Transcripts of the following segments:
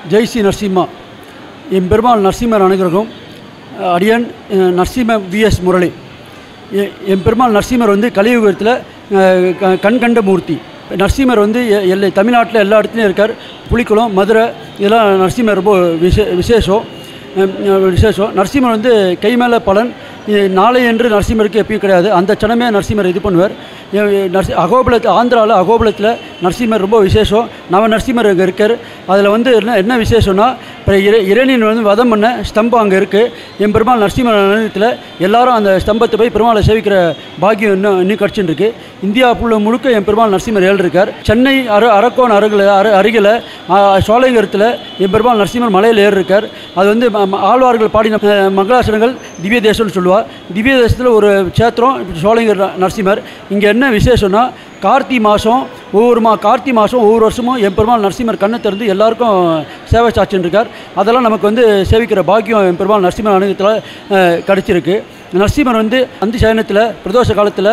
ஜெய் ஸ்ரீ நரசிம்மா என் பெருமாள் நரசிம்மர் அனுகிரகம் அடியன் அஹ், நரசிம்ம விஎஸ் முரளி எ- என் பெருமாள் நரசிம்மர் வந்து கலியுகத்தில் அஹ், க- கண்கண்ட மூர்த்தி நரசிம்மர் வந்து எ- எல்லை தமிழ்நாட்டில் எல்லா இடத்துலையும் இருக்கார் புலிக்குளம் மதுரை இதெல்லாம் நரசிம்மர் ரொம்ப விசே விசேஷம் அஹ், விசேஷம் நரசிம்மர் வந்து கை மேலே பலன் இ- நாளை என்று நரசிம்மருக்கு எப்பயும் கிடையாது அந்த சனமே நரசிம்மர் இது பண்ணுவார் எ- எ- நரசி அகோபுலத்தில் ஆந்திராவில் அகோபுலத்தில் நரசிம்மர் ரொம்ப விசேஷம் நவ நரசிம்மர் அங்கே இருக்கார் அதில் வந்து என்ன என்ன விசேஷம்னா இப்போ இறை இறைநின் வந்து வதம் பண்ண ஸ்தம்பம் அங்கே இருக்குது என் பெருமாள் நரசிம்மர் நிலையத்தில் எல்லாரும் அந்த ஸ்தம்பத்தை போய் பெருமாளை சேவிக்கிற பாக்கியம் இன்னும் இன்னும் கிடச்சின்னு இருக்கு இந்தியா புள்ள முழுக்க என் பெருமாள் நரசிம்மர் ஏழு இருக்கார் சென்னை அர அரக்கோணம் அருகில் அரு அருகில் ஆ, சோலைங்கரத்தில் என் பெருமாள் நரசிம்மர் மலையில் ஏறு இருக்கார் அது வந்து ம- ம- ஆழ்வார்கள் பாடின அஹ், மங்களாசனங்கள் திவ்ய தேசம்னு சொல்லுவாள் திவ்ய தேசத்தில் ஒரு சேத்திரம் சோலைங்கர் ந- நரசிம்மர் இங்கே என்ன விசேஷம்னா கார்த்தி மாதம் ஒவ்வொரு மா கார்த்தி மாதம் ஒவ்வொரு வருஷமும் என் பெருமாள் நரசிம்மர் கண்ணை திறந்து எல்லாருக்கும் சேவை சாட்சின்னு இருக்கார் அதெல்லாம் நமக்கு வந்து சேவிக்கிற பாக்கியம் என் பெருமாள் நரசிம்மர் அனுகத்தில் கிடச்சிருக்கு நரசிம்மர் வந்து அந்த சயனத்தில் பிரதோஷ காலத்தில்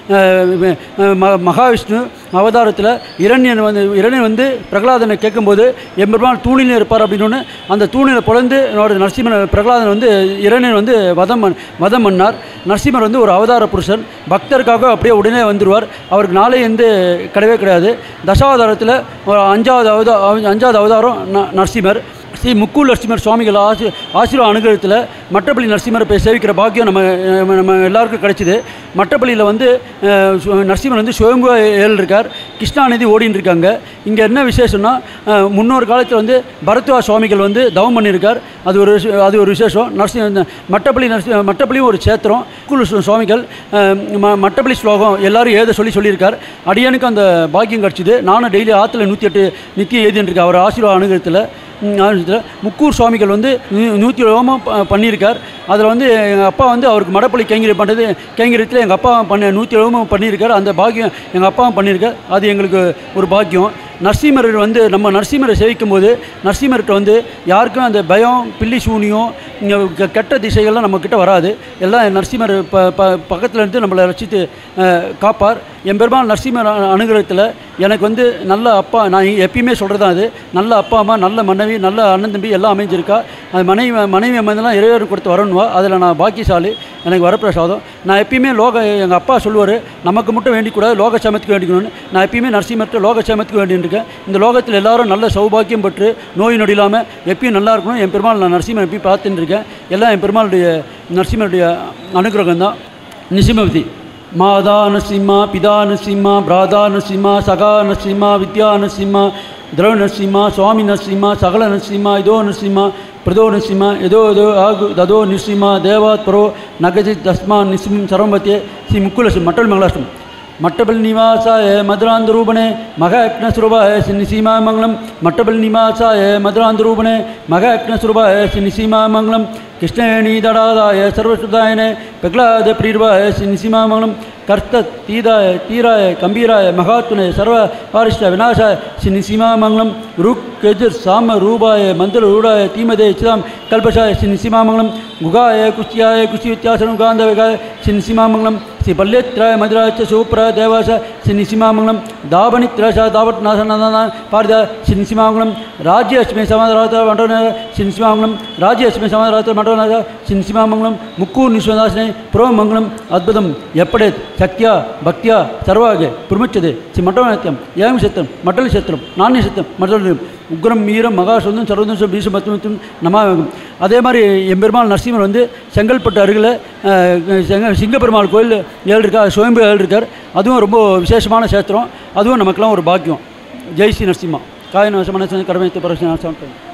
மகாவிஷ்ணு அவதாரத்தில் இரண்யன் வந்து இரண்யன் வந்து பிரகலாதனை கேட்கும்போது என் பெருமாள் தூணில் இருப்பார் அப்படின்னு அந்த தூணில் பிறந்து என்னோட நரசிம்மன் பிரகலாதன் வந்து இரண்யன் வந்து வதம் பண்- வதம் பண்ணார் நரசிம்மர் வந்து ஒரு அவதார புருஷன் பக்தருக்காக அப்படியே உடனே வந்துடுவார் அவருக்கு நாளை வந்து கிடையவே கிடையாது தசாவதாரத்தில் ஒரு அஞ்சாவது அவதா அஞ்சாவது அவதாரம் ந- நரசிம்மர் ஸ்ரீ முக்கூர் நரசிம்மர் சுவாமிகள் ஆசி ஆசீர்வாத அனுகிரகத்தில் மற்றப்பள்ளி நரசிம்மரை போய் சேவிக்கிற பாக்கியம் நம்ம நம்ம- நம்ம எல்லாருக்கும் கிடைச்சிது மற்றப்பள்ளியில் வந்து அஹ், சு- நரசிம்மர் வந்து சுயம்பு ஏழு இருக்கார் கிருஷ்ணாநிதி ஓடின்னு இருக்காங்க இங்கே என்ன விசேஷம்னா அஹ், முன்னொரு காலத்தில் வந்து பரத்வா சுவாமிகள் வந்து தவம் பண்ணியிருக்கார் அது ஒரு விஷ- அது ஒரு விசேஷம் நரசி இந்த மட்டப்பள்ளி நரசி மட்டப்பள்ளியும் ஒரு சேத்திரம் குழு சு- சுவாமிகள் அஹ், ம- மட்டப்பள்ளி ஸ்லோகம் எல்லாரும் எழுத சொல்லி சொல்லியிருக்கார் அடியானுக்கு அந்த பாக்கியம் கிடச்சிது நானும் டெய்லி ஆற்றுல நூற்றி எட்டு நித்தியம் எழுதிட்டுருக்கேன் அவர் ஆசீர்வாத அனுகிரகத்தில் ம், ஆரம்பிச்சதுல முக்கூர் சுவாமிகள் வந்து நூ- நூற்றி ஹோமம் ப- பண்ணியிருக்கார் அதில் வந்து எங்கள் அப்பா வந்து அவருக்கு மடப்பள்ளி கைங்கரி பண்ணுறது கைங்கரியத்தில் எங்கள் அப்பா பண்ண நூற்றி ஹோமம் பண்ணியிருக்கார் அந்த பாக்கியம் எங்கள் அப்பாவும் பண்ணியிருக்கார் அது எங்களுக்கு ஒரு பாக்கியம் நரசிம்மர் வந்து நம்ம நரசிம்மரை சேவிக்கும் போது நரசிம்மர்கிட்ட வந்து யாருக்கும் அந்த பயம் பில்லி சூனியம் இங்க கெ- கெட்ட திசைகள்லாம் நம்மக்கிட்ட வராது எல்லாம் நரசிம்மர் ப ப பக்கத்தில் இருந்து நம்மளை ரசித்து அஹ், காப்பார் என் பெருமாள் நரசிம்மர் அ- அனுகிரகத்தில் எனக்கு வந்து நல்ல அப்பா நான் எப்பயுமே சொல்கிறது அது நல்ல அப்பா அம்மா நல்ல மனைவி நல்ல அண்ணன் தம்பி எல்லாம் அமைஞ்சிருக்கா அது மனைவி மனைவி அமைந்தெல்லாம் இறைவருக்கு கொடுத்து வரணுவா அதில் நான் பாக்கியசாலி எனக்கு வரப்பிரசாதம் நான் எப்பயுமே லோக எங்கள் அப்பா சொல்லுவார் நமக்கு மட்டும் வேண்டிக்கூடாது லோக சமத்துக்கு வேண்டிக்கணும்னு நான் எப்பயுமே நரசிம்மர்கிட்ட லோக சமத்துக்கு வேண்டியிருக்கேன் இந்த லோகத்தில் எல்லாரும் நல்ல சௌபாக்கியம் பெற்று நோய் நொடி இல்லாமல் எப்பயும் நல்லா இருக்கணும் என் பெருமாள் நான் நரசிம்மர் எப்பயும் பார்த்துட்டு இருக்கேன் எல்லாம் என் பெருமாளுடைய நரசிம்மருடைய அனுகிரகம் தான் நிசிமவதி மாதா நரசிம்மா பிதா நரசிம்மா பிராதா நரசிம்மா சகா நரசிம்மா வித்யா நரசிம்மா திரவ நரசிம்மா சுவாமி நரசிம்மா சகல நரசிம்மா இதோ நரசிம்மா பிரதோ நரசிம்மா ஏதோ ஏதோ ஆகு ததோ நிருசிம்மா தேவாத் பரோ நகஜி தஸ்மா நிசிம் சரம்பத்தியே ஸ்ரீ முக்குலசி மட்டல் மங்களாஷ்டம் மட்டபல் நிவாசாய மதுராந்தரூபணே மக அக்னஸ்வரூபாய சின்னிசீமாமங்கலம் மட்டபல் நிவாசாய மதுராந்தரூபணே மக அக்னஸ்வரூபாய சின்னிசீமாமங்கலம் கிருஷ்ணேணீதடாதாய சர்வசுதாயனே பிரகலாத பிரியர்வாய சின்னிசீமாமங்கலம் கர்த்த தீதாய தீராய கம்பீராய மகாத்துனே சர்வ பாரிஷ்ட விநாசாய சின்னிசீமாமங்கலம் ருக் கெஜுர் சாம ரூபாய மந்திர ரூடாய தீமதே சிதாம் கல்பஷாய சின்னிசீமாமங்கலம் குகாய குஷ்யாய குஷி வித்தியாசனம் காந்த விகாய சின்னிசீமாமங்கலம் ஸ்ரீ பல்லேத்ராய மதுராச்ச சூப்ர தேவாச ஸ்ரீ நிசிமாமங்கலம் தாபனித்ராச தாவட் நாசன பாரத ஸ்ரீ நிசிமாமங்கலம் ராஜ்யலட்சுமி சமாதார மண்டன ஸ்ரீ நிசிமாமங்கலம் ராஜ்யலட்சுமி சமாதார மண்டன ஸ்ரீ நிசிமாமங்கலம் முக்கூர் நிஸ்வதாசனை புரோமங்கலம் அத்புதம் எப்படே சக்தியா பக்தியா சர்வாக பிரமிச்சது ஸ்ரீ மட்டவனத்தியம் ஏகம் சத்தியம் மட்டல் சத்திரம் நானிய சத்தியம் மட்டல் உக்ரம் மீரம் மகாசுந்தம் சர்வதம் பீச பத்மத்தும் நமாகும் அதே மாதிரி எம்பெருமாள் நரசிம்மர் வந்து செங்கல்பட்டு அருகில் அஹ், செங்க சிங்கப்பெருமாள் கோயில் ஏழு இருக்கா சுயம்பு ஏழு இருக்கார் அதுவும் ரொம்ப விசேஷமான சேத்திரம் அதுவும் நமக்கெல்லாம் ஒரு பாக்கியம் ஜெய் ஸ்ரீ நரசிம்மா காய நவசமான கடமை பரவசம்